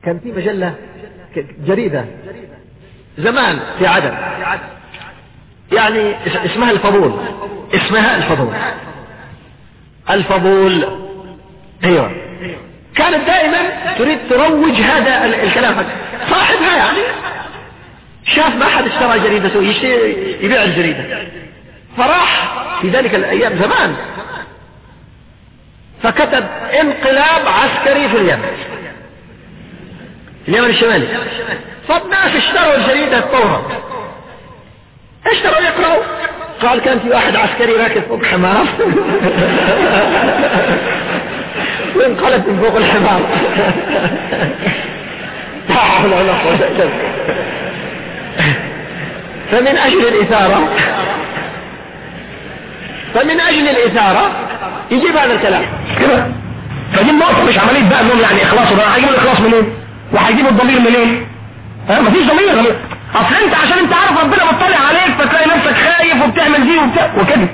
كان في مجلة جريدة زمان في عدن يعني اسمها الفضول اسمها الفضول الفضول ايوه كانت دائما تريد تروج هذا الكلام صاحبها يعني شاف ما حد اشترى جريدته يبيع الجريدة فراح في ذلك الايام زمان فكتب انقلاب عسكري في اليمن اليمن الشمالي فالناس اشتروا الجريدة الطورة اشتروا يقرأوا قال كان في واحد عسكري راكب فوق حمار وانقلب من فوق الحمار لا حول ولا قوة الا بالله فمن اجل الاثارة فمن اجل الاثارة يجيب هذا الكلام كده فدي النقطة مش عملية بقى انهم يعني اخلاصوا بقى هيجيبوا الاخلاص منين وهيجيبوا الضمير منين ها مفيش ضمير اصل انت عشان انت عارف ربنا مطلع عليك فتلاقي نفسك خايف وبتعمل دي وبتاع وكده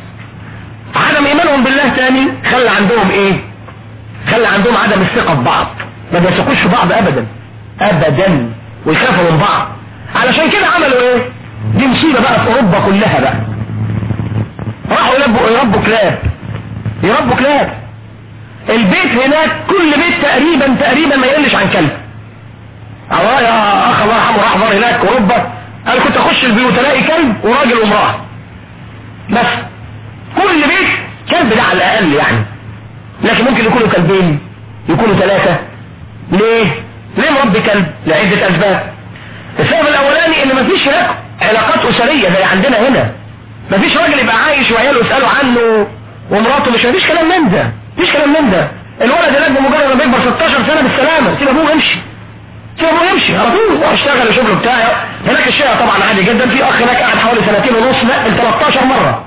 عدم ايمانهم بالله تاني خلى عندهم ايه خلى عندهم عدم الثقة في بعض ما بيثقوش في بعض ابدا ابدا ويخافوا من بعض علشان كده عملوا ايه دي مصيبة بقى في اوروبا كلها بقى راحوا يربوا يربوا كلاب يربوا كلاب البيت هناك كل بيت تقريبا تقريبا ما يقلش عن كلب الله يا اخ الله يرحمه راح زار هناك اوروبا قال كنت اخش البيوت الاقي كلب وراجل وامراه بس كل بيت كلب ده على الاقل يعني لكن ممكن يكونوا كلبين يكونوا ثلاثة ليه ليه مربي كلب لعدة اسباب السبب الاولاني ان مفيش هناك علاقات اسرية زي عندنا هنا مفيش راجل يبقى عايش وعياله يسألوا عنه ومراته مش مفيش كلام من ده مفيش كلام من ده الولد هناك بمجرد ما بيكبر 16 سنة بالسلامة سيب ابوه يمشي سيبه يمشي على طول واشتغل شغله بتاعه هناك الشقه طبعا عادي جدا في اخ هناك قاعد حوالي سنتين ونص نقل 13 مرة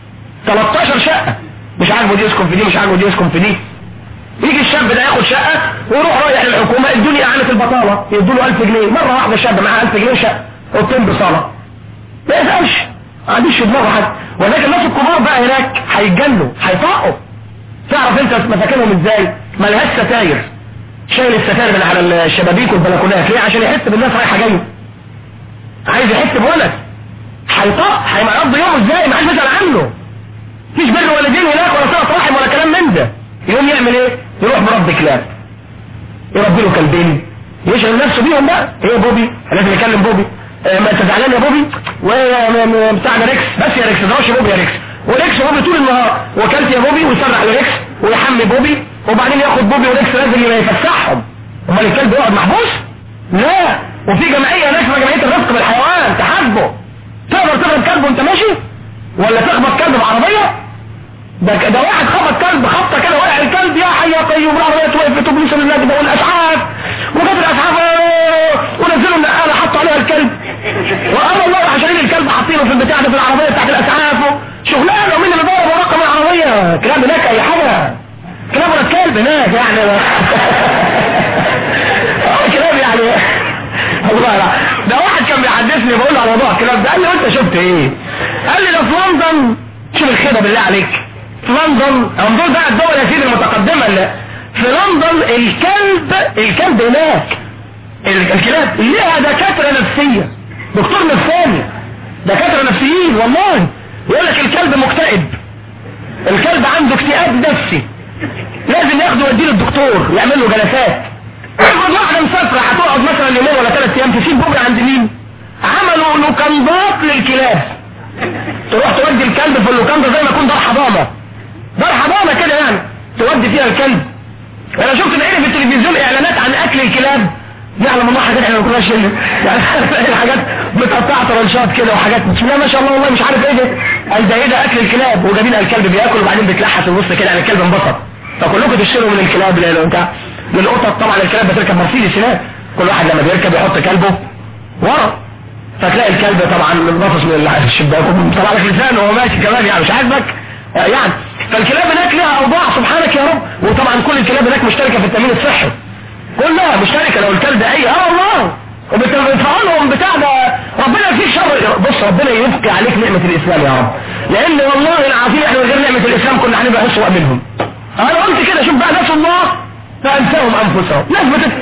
13 شقة مش عاجبه دي يسكن في دي مش عاجبه دي يسكن في دي يجي الشاب ده ياخد شقة ويروح رايح للحكومة الدنيا اعلى البطالة يدوا له 1000 جنيه مرة واحدة الشاب معاه 1000 جنيه شقة اوضتين بصالة ما يسألش ما عنديش في دماغه حد ولكن الناس الكبار بقى هناك هيتجنوا هيطقوا تعرف انت مساكنهم ازاي ملهاش ستاير شايل الستاير من على الشبابيك والبلكونات ليه عشان يحس بالناس رايحه جايه عايز يحس بولد هيطق هيقضي يومه ازاي ما حدش بيسال عنه مفيش بر والدين هناك ولا صله رحم ولا كلام من ده يقوم يعمل ايه يروح برب كلاب يربي له كلبين يشغل نفسه بيهم بقى ايه يا بوبي لازم يكلم بوبي اه ما انت زعلان يا بوبي وبتاعنا ريكس بس يا ريكس ده بوبي يا ريكس وريكس بوبي طول النهار وكلت يا بوبي ويسرح لريكس ويحمي بوبي وبعدين ياخد بوبي وريكس لازم يفسحهم امال الكلب يقعد محبوس لا وفي جمعيه هناك اسمها جمعيه الرفق بالحيوان تحاسبه تقدر تضرب كلب وانت ماشي ولا تخبط كلب بعربيه ده ده واحد خبط كلب خبطه كده وقع الكلب يا حي يا قيوم العربيه وقفت وبوليس النادي ده والاسعاف وجت الاسعاف ونزلوا النقاله حطوا عليها الكلب وقالوا الله عشان الكلب حاطينه في البتاع ده في العربيه بتاعت الاسعاف شغلانه ومين اللي ضرب ورقم العربيه كلام هناك اي حاجه كلام ولا الكلب هناك يعني كلام يعني الله لا ده واحد كان بيحدثني بقول له على موضوع الكلام ده قال لي انت شفت ايه قال لي ده في لندن شوف الخيبه بالله عليك في لندن هم دول بقى الدول يا سيدي المتقدمه اللي في لندن الكلب الكلب هناك الكلاب ليها دكاتره نفسيه دكتور نفساني دكاتره نفسيين والله يقول لك الكلب مكتئب الكلب عنده اكتئاب نفسي لازم ياخده يوديه للدكتور يعمل له جلسات افرض واحده مسافره هتقعد مثلا يومين ولا ثلاث ايام تسيب بكره عند مين عملوا لوكندات للكلاب تروح تودي الكلب في اللوكاندا زي ما يكون دار حضانه دار حضانه كده يعني تودي فيها الكلب انا شفت بعيني في التلفزيون اعلانات عن اكل الكلاب يعلم الله حاجات احنا ما كناش يعني حاجات متقطعه طرنشات كده وحاجات بسم الله ما شاء الله والله مش عارف ايه ده قال ده ايه ده اكل الكلاب وجايبين الكلب بياكل وبعدين بيتلحس في النص كده يعني الكلب انبسط فكلكم تشتروا من الكلاب اللي بتاع للقطط طبعا الكلاب بتركب مرسيدس هناك كل واحد لما بيركب يحط كلبه ورا فتلاقي الكلب طبعا نفس من الشباك طلع لك لسانه وهو ماشي كمان يعني مش عاجبك يعني فالكلاب هناك لها اوضاع سبحانك يا رب وطبعا كل الكلاب هناك مشتركه في التامين الصحي كلها مشتركه لو الكلب اي اه والله وبتفعلهم بتاع ده ربنا فيه شر بص ربنا يبقي عليك نعمة الاسلام يا رب لان والله العظيم احنا من غير نعمة الاسلام كنا هنبقى اسوأ منهم انا قلت كده شوف بقى ناس الله فانساهم انفسهم ناس بتت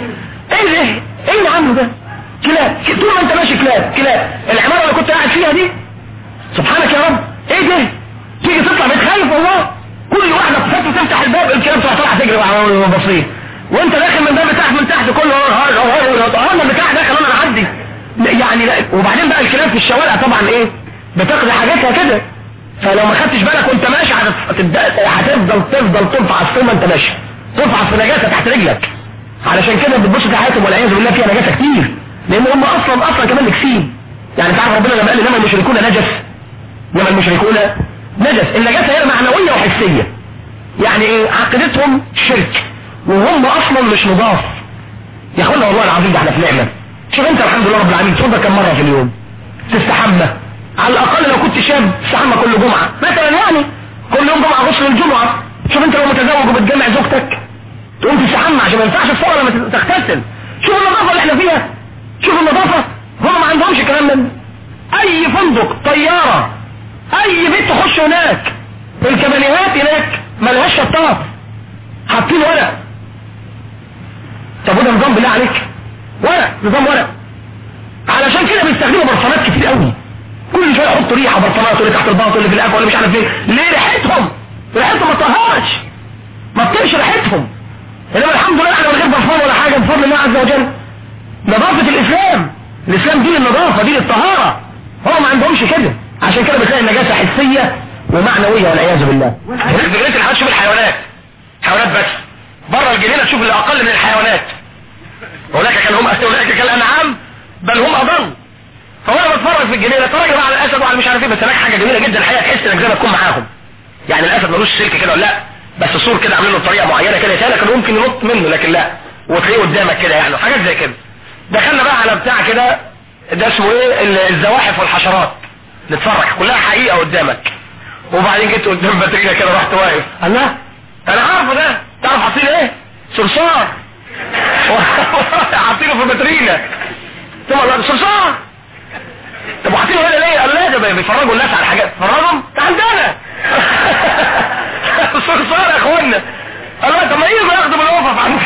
ايه ده ايه اللي عامله ده كلاب طول ما انت ماشي كلاب كلاب العمارة اللي كنت قاعد فيها دي سبحانك يا رب ايه ده تيجي تطلع بتخايف والله كل واحدة بفتح تفتح الباب الكلاب تطلع تجري على بصير وانت داخل من باب تحت من تحت كله انا بتاع داخل انا اعدي يعني لا وبعدين بقى الكلاب في الشوارع طبعا ايه بتقضي حاجاتها كده فلو ما خدتش بالك وانت ماشي هتفضل تفضل تنفعص طول ما انت ماشي تنفعص في نجاسه تحت رجلك علشان كده بتبص في حياتهم والعياذ بالله فيها نجاسه كتير لان هم اصلا اصلا كمان نكسين يعني تعرف ربنا لما قال انما المشركون نجس انما المشركون نجس النجاسه هي معنويه وحسيه يعني ايه عقيدتهم شرك وهم اصلا مش نضاف يا اخوانا والله العظيم ده احنا في نعمه شوف انت الحمد لله رب العالمين تفضل كم مره في اليوم تستحمى على الاقل لو كنت شاب تستحمى كل جمعه مثلا يعني كل يوم جمعه غسل الجمعه شوف انت لو متزوج وبتجمع زوجتك تقوم تستحمى عشان ما ينفعش الصلاه لما تغتسل شوف النظافه اللي احنا فيها شوف النظافه هم ما عندهمش الكلام ده اي فندق طياره اي بيت تخش هناك الكبانيهات هناك ملهاش شطاف حاطين ورق طب وده نظام بالله عليك ورق نظام ورق علشان كده بيستخدموا برفانات كتير قوي كل شويه يحطوا ريحه برفانات اللي تحت الباط اللي في الاكل ولا مش عارف ايه ليه ريحتهم ريحتهم ما تطهرش ما تطيرش ريحتهم انما الحمد لله احنا من غير برفان ولا حاجه بفضل الله عز وجل نظافه الاسلام الاسلام دي النظافه دي الطهاره هو ما عندهمش كده عشان كده بتلاقي النجاسه حسيه ومعنويه والعياذ بالله هناك دلوقتي الحاجات تشوف الحيوانات حيوانات بس بره الجنينه تشوف اللي اقل من الحيوانات هناك كان هم هناك كالانعام بل هم اضل فوانا بتفرج في الجنينه اتفرج بقى على الاسد وعلى مش عارف ايه بس هناك حاجه جميله جدا الحقيقه تحس انك زي ما تكون معاهم يعني الاسد ملوش سلك كده ولا لا بس صور كده عاملين له بطريقه معينه كده يسالك انه ممكن ينط منه لكن لا وتلاقيه قدامك كده يعني حاجات زي كده دخلنا بقى على بتاع كده ده اسمه ايه الزواحف والحشرات نتفرج كلها حقيقه قدامك وبعدين جيت قدام باترينا كده رحت واقف الله انا عارفه ده تعرف حاطين ايه صرصار حاطينه في باترينا ثم الله صرصار طب وحاطينه هنا ليه قال لا ده بيفرجوا الناس على حاجات فرجهم عندنا صرصار يا اخوانا قال لا طب ما يجوا ياخدوا بالوقف عندنا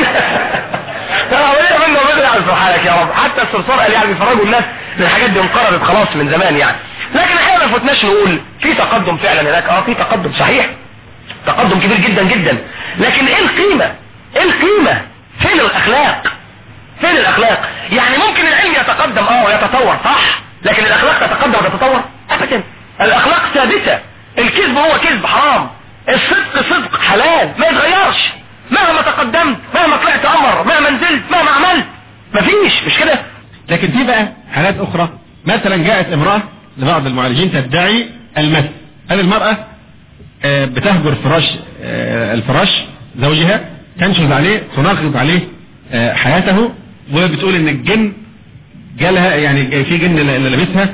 ايه منه بدري على سبحانك يا رب حتى الصرصار قال يعني بيفرجوا الناس الحاجات دي انقرضت خلاص من زمان يعني لكن احنا ما فتناش نقول في تقدم فعلا هناك اه في تقدم صحيح تقدم كبير جدا جدا لكن ايه القيمة ايه القيمة فين الاخلاق فين الاخلاق يعني ممكن العلم يتقدم اه ويتطور صح لكن الاخلاق تتقدم وتتطور ابدا الاخلاق ثابتة الكذب هو كذب حرام الصدق صدق حلال ما يتغيرش مهما تقدمت مهما طلعت امر مهما نزلت مهما عملت مفيش مش كده لكن في بقى حالات اخرى مثلا جاءت امرأة لبعض المعالجين تدعي المس هذه المرأة آه، بتهجر فراش آه، الفراش زوجها تنشز عليه تنغض عليه آه، حياته وبتقول ان الجن جالها يعني في جن لابسها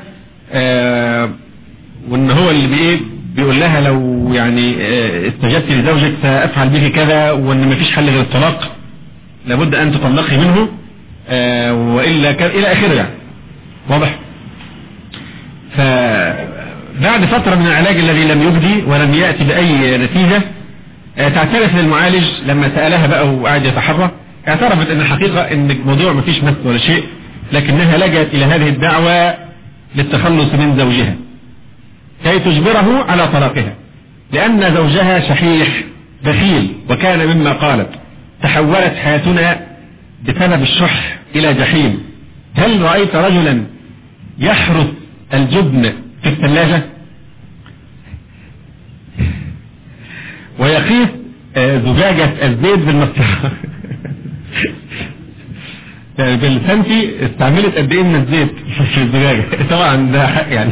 وان هو اللي بايه بيقول لها لو يعني استجبت لزوجك سافعل به كذا وان مفيش حل غير الطلاق لابد ان تطلقي منه والا كان الى اخره يعني واضح فبعد فترة من العلاج الذي لم يبدي ولم يأتي بأي نتيجة آه، تعترف للمعالج لما سألها بقى وقعد يتحرى اعترفت ان الحقيقة ان الموضوع ما فيش مس ولا شيء لكنها لجأت الى هذه الدعوة للتخلص من زوجها كي تجبره على طلاقها لأن زوجها شحيح بخيل وكان مما قالت تحولت حياتنا بسبب الشح إلى جحيم هل رأيت رجلا يحرث الجبن في الثلاجة ويقيس آه، زجاجة الزيت بالمسطرة يعني بالسنتي استعملت قد ايه من الزيت في الزجاجة طبعا ده حق يعني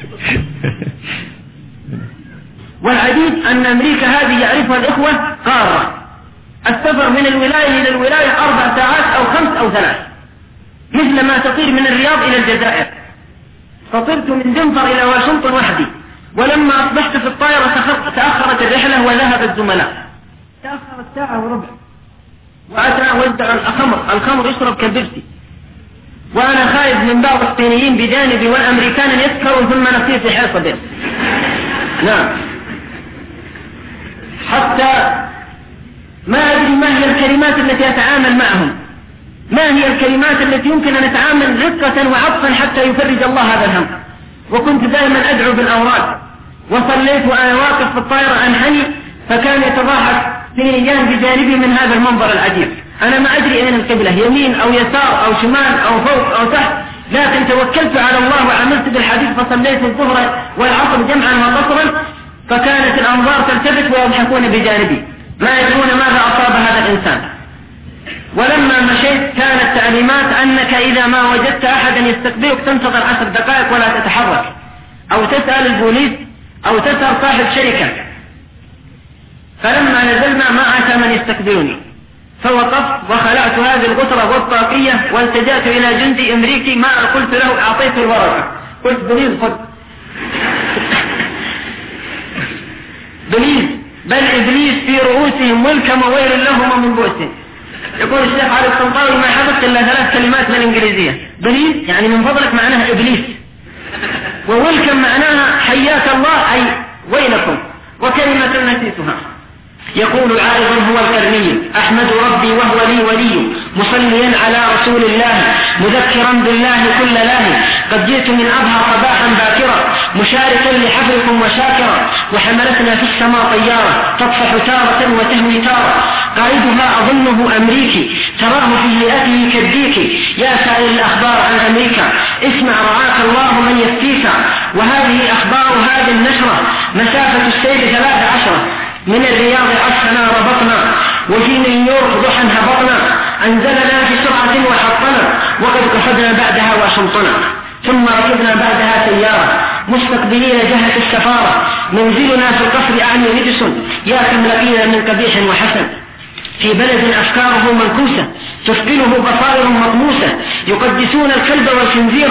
والعجيب ان امريكا هذه يعرفها الاخوة قارة السفر من الولاية الى الولاية اربع ساعات او خمس او ثلاث مثل ما تطير من الرياض الى الجزائر فطرت من دنفر إلى واشنطن وحدي ولما أصبحت في الطائرة تأخرت الرحلة وذهب الزملاء تأخرت ساعة وربع وأتى وزع الخمر الخمر يشرب كالبيبسي وأنا خايف من بعض الصينيين بجانبي والأمريكان يسكروا ثم نصير في حيصة بهم نعم حتى ما أدري ما هي الكلمات التي أتعامل معهم ما هي الكلمات التي يمكن أن نتعامل رقة وعطفا حتى يفرج الله هذا الهم وكنت دائما أدعو بالأوراد وصليت وأنا واقف في الطائرة أنحني فكان يتضاحك سنيان بجانبي من هذا المنظر العجيب أنا ما أدري أين القبلة يمين أو يسار أو شمال أو فوق أو تحت لكن توكلت على الله وعملت بالحديث فصليت الظهر والعصر جمعا وقصرا فكانت الأنظار تلتفت ويضحكون بجانبي ما يدرون ماذا أصاب هذا الإنسان ولما مشيت كانت تعليمات أنك إذا ما وجدت أحدا يستقبلك تنتظر عشر دقائق ولا تتحرك أو تسأل البوليس أو تسأل صاحب شركة فلما نزلنا ما أتى من يستقبلني فوقفت وخلعت هذه الغترة والطاقية والتجأت إلى جندي أمريكي ما قلت له أعطيته الورقة قلت بليز خذ بليز بل إبليس في رؤوسهم ملكم وويل لهم من بؤسهم يقول الشيخ علي الطنطاوي ما حفظت إلا ثلاث كلمات من الإنجليزية بليز يعني من فضلك معناها إبليس وويلكم معناها حياك الله أي ويلكم وكلمة نسيتها يقول عارض هو الكرمي أحمد ربي وهو لي ولي مصليا على رسول الله مذكرا بالله كل لاهي قد جئت من أبهى صباحا باكرا مشاركا لحفلكم وشاكرا وحملتنا في السماء طيارة تطفح تارة وتهوي تارة قائدها أظنه أمريكي تراه في هيئته كالديك يا سائل الأخبار عن أمريكا اسمع رعاك الله من يفتيك وهذه أخبار هذه النشرة مسافة السير ثلاث عشرة من الرياض عشنا ربطنا وفي نيويورك ضحى هبطنا أنزلنا في سرعة وحطنا وقد قصدنا بعدها وشمطنا ثم ركبنا بعدها سيارة مستقبلين جهة السفارة منزلنا في القصر أعني رجس يا كم لقينا من قبيح وحسن في بلد أفكاره منكوسة تثقله بصائر مطموسة يقدسون الكلب والخنزير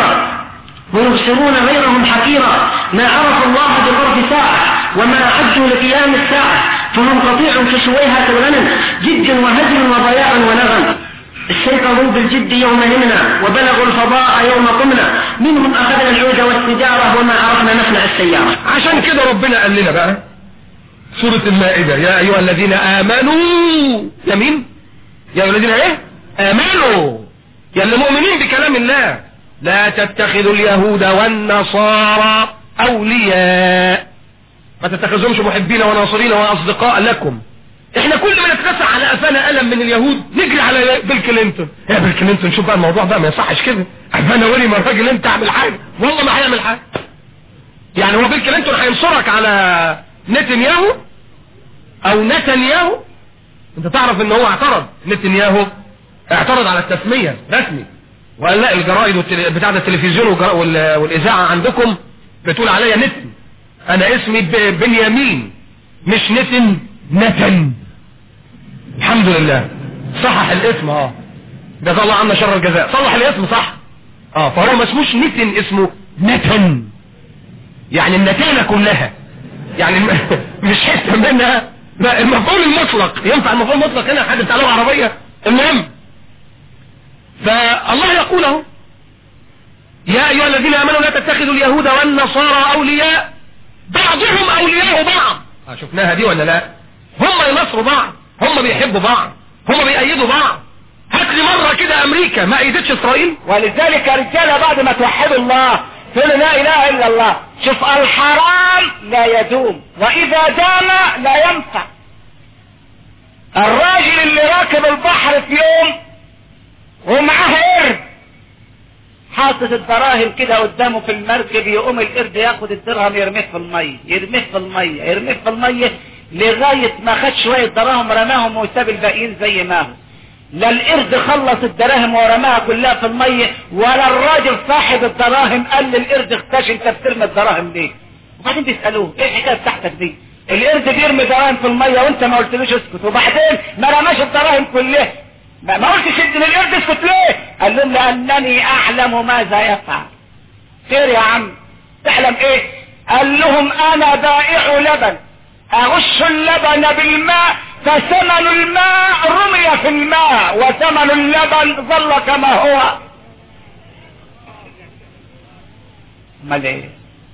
ويبصرون غيرهم حقيرا ما عرفوا الله بطرف ساعة وما أعدوا لقيام الساعة فهم قطيع في سويها الغنم جد وهزل وضياع ونغم استيقظوا بالجد يوم نمنا وبلغوا الفضاء يوم قمنا منهم أخذنا العود والسجارة وما عرفنا نصنع السيارة عشان كده ربنا قال لنا بقى سورة المائدة يا أيها الذين آمنوا يا مين يا أيها الذين إيه آمنوا يا اللي مؤمنين بكلام الله لا تتخذوا اليهود والنصارى أولياء ما تتخذهمش محبين وناصرين وأصدقاء لكم احنا كل ما نتكسر على قفانا ألم من اليهود نجري على بيل كلينتون يا بيل كلينتون شوف بقى الموضوع ده ما يصحش كده قفانا ولي ما الراجل انت اعمل حاجة والله ما هيعمل حاجة يعني هو بيل كلينتون هينصرك على نتنياهو او نتنياهو انت تعرف ان هو اعترض نتنياهو اعترض على التسمية رسمي وقال لا الجرائد بتاع التلفزيون والاذاعة عندكم بتقول عليا نتن انا اسمي بنيامين مش نتن نتن الحمد لله صحح الاسم اه جزا الله عنا شر الجزاء صلح الاسم صح اه فهو ما اسموش نتن اسمه نتن يعني النتانة كلها يعني مش حتة منها المفعول المطلق ينفع المفعول المطلق هنا حد بتاع لغة عربية المهم فالله يقول اهو يا ايها الذين امنوا لا تتخذوا اليهود والنصارى اولياء بعضهم اولياء بعض اه شفناها دي ولا لا هم ينصروا بعض هم بيحبوا بعض هم بيأيدوا بعض هات لي مرة كده امريكا ما ايدتش اسرائيل ولذلك يا رجالة بعد ما توحدوا الله تقولوا لا اله الا الله شوف الحرام لا يدوم واذا دام لا ينفع الراجل اللي راكب البحر في يوم ومعاه قرد حاطط الدراهم كده قدامه في المركب يقوم القرد ياخد الدرهم يرميه في المية يرميه في المية يرميه في المية لغاية ما خد شوية دراهم رماهم وساب الباقيين زي ما هو لا القرد خلص الدراهم ورماها كلها في المية ولا الراجل صاحب الدراهم قال للقرد اختاش انت بترمي الدراهم ليه وبعدين بيسألوه ايه الحكاية بتاعتك دي القرد بيرمي دراهم في المية وانت ما قلتلوش اسكت وبعدين ما رماش الدراهم كلها ما ما قلتش ان القرد اسكت ليه قال لهم لانني اعلم ماذا يفعل خير يا عم تعلم ايه قال لهم انا بائع لبن اغش اللبن بالماء فثمن الماء رمي في الماء وثمن اللبن ظل كما هو امال ايه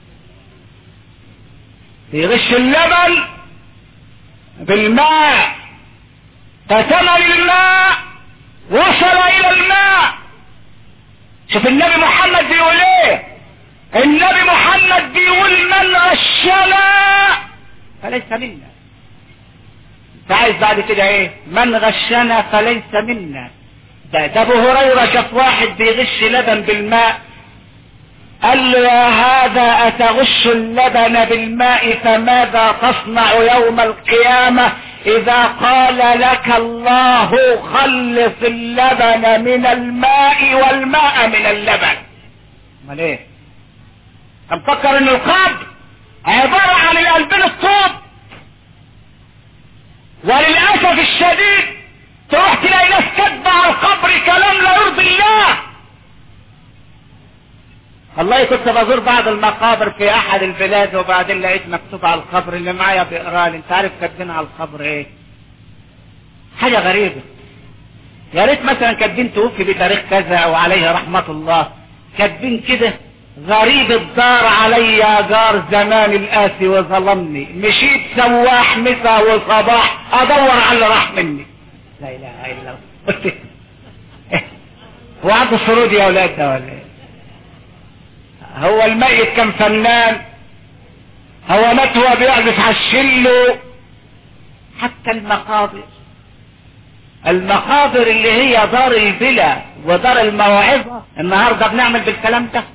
يغش اللبن بالماء فثمن الماء وصل الى الماء شوف النبي محمد بيقول ايه النبي محمد بيقول من غشنا فليس منا انت عايز بعد كده ايه من غشنا فليس منا ده, ده ابو هريره شاف واحد بيغش لبن بالماء قال له يا هذا اتغش اللبن بالماء فماذا تصنع يوم القيامة اذا قال لك الله خلص اللبن من الماء والماء من اللبن امال ايه مفكر ان القبر عبارة عن القلبين الطوب وللأسف الشديد تروح تلاقي ناس كاتبة على القبر كلام لا يرضي الله والله كنت بزور بعض المقابر في احد البلاد وبعدين لقيت مكتوب على القبر اللي معايا بيقرا لي انت عارف كاتبين على القبر ايه حاجة غريبة يا ريت مثلا كاتبين توفي بتاريخ كذا او عليه رحمة الله كاتبين كده غريب الدار علي جار زمان القاسي وظلمني مشيت سواح مسا وصباح ادور على اللي راح مني لا اله الا الله قلت هو عنده السرود يا اولاد ده ولا ايه هو الميت كان فنان هو مات هو بيعزف على الشلو حتى المقابر المقابر اللي هي دار البلا ودار الموعظة النهاردة بنعمل بالكلام ده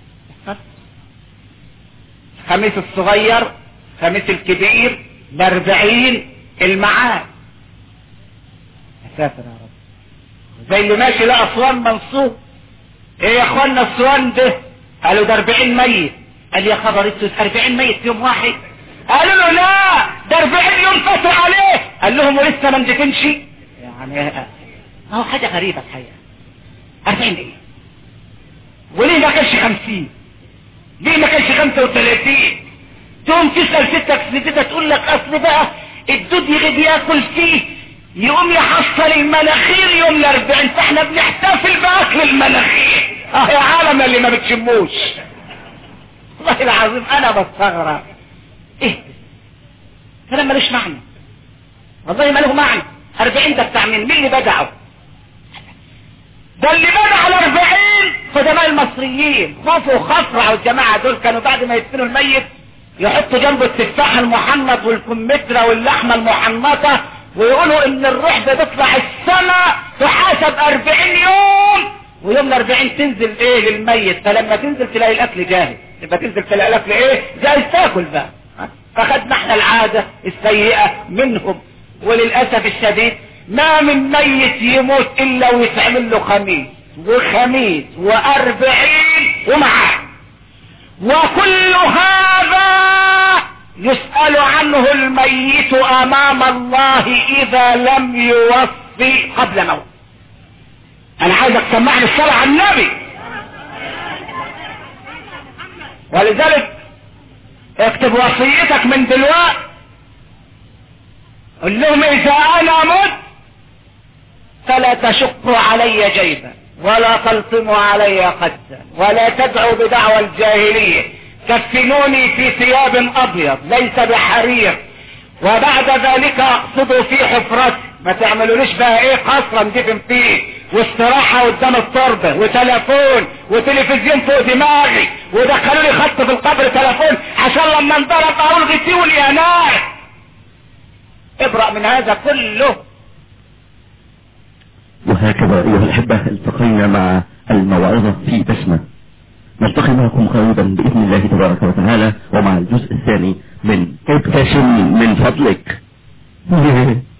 خميس الصغير خميس الكبير الاربعين المعاد يا ساتر يا رب زي اللي ماشي لا اسوان منصوب ايه يا اخوانا السوان ده قالوا ده 40 ميت قال يا خبر اسود 40 ميت في يوم واحد قالوا له لا ده 40 يوم فاتوا عليه قال لهم ولسه ما ندفنش يعني اهو حاجه غريبه الحقيقه 40 ايه وليه ما كانش 50 ليه ما كانش 35 تقوم تسال ستك ستك تقول لك اصل بقى الدود يغيب ياكل فيه يقوم يحصل المناخير يوم الاربعين فاحنا بنحتفل باكل المناخير اه يا عالم اللي ما بتشموش والله العظيم انا بستغرب ايه كلام ملوش معنى والله ما له معنى 40 ده بتاع مين مين اللي بدعه ده اللي بدع الاربعين قدماء المصريين خوفوا وخفرع والجماعة دول كانوا بعد ما يدفنوا الميت يحطوا جنبه التفاح المحنط والكمثرى واللحمة المحنطة ويقولوا ان الروح بتطلع السماء تحاسب اربعين يوم ويوم الاربعين تنزل ايه للميت فلما تنزل تلاقي الاكل جاهز يبقى تنزل تلاقي الاكل ايه جاهز تاكل بقى فخدنا احنا العادة السيئة منهم وللأسف الشديد ما من ميت يموت الا ويتعمل له خميس وخميس واربعين ومعاه وكل هذا يسأل عنه الميت امام الله اذا لم يوفي قبل موت انا عايزك تسمعني الصلاة على النبي ولذلك اكتب وصيتك من دلوقتي قل لهم اذا انا مت فلا تشقوا علي جيبا ولا تلطموا علي قدا ولا تدعوا بدعوى الجاهلية كفنوني في ثياب ابيض ليس بحرير وبعد ذلك اقصدوا في حفرتي ما تعملوليش بقى ايه قصرا دفن فيه واستراحة قدام التربة وتلفون وتلفزيون فوق دماغي ودخلوا لي خط في القبر تلفون عشان لما انضرب اقول غسيوني يا ناس ابرأ من هذا كله وهكذا أيها الأحبة التقينا مع الموعظة في بسمة نلتقي معكم قريبا بإذن الله تبارك وتعالى ومع الجزء الثاني من ابتسم من فضلك